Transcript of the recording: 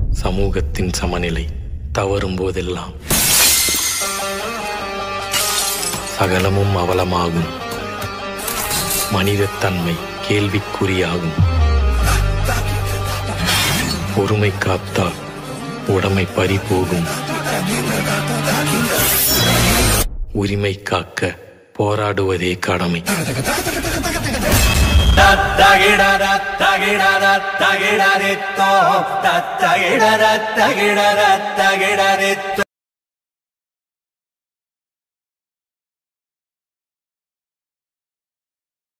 சமூகத்தின் சமநிலை தவறும் போதெல்லாம் சகலமும் அவலமாகும் மனிதத்தன்மை கேள்விக்குறியாகும் பொறுமை காத்தால் உடமை பறிபோகும் உரிமை காக்க போராடுவதே கடமை தத்தகிடத தகிடத தகிடரித்தோ தத்தகிடத தகிடத தகிடரித்தோ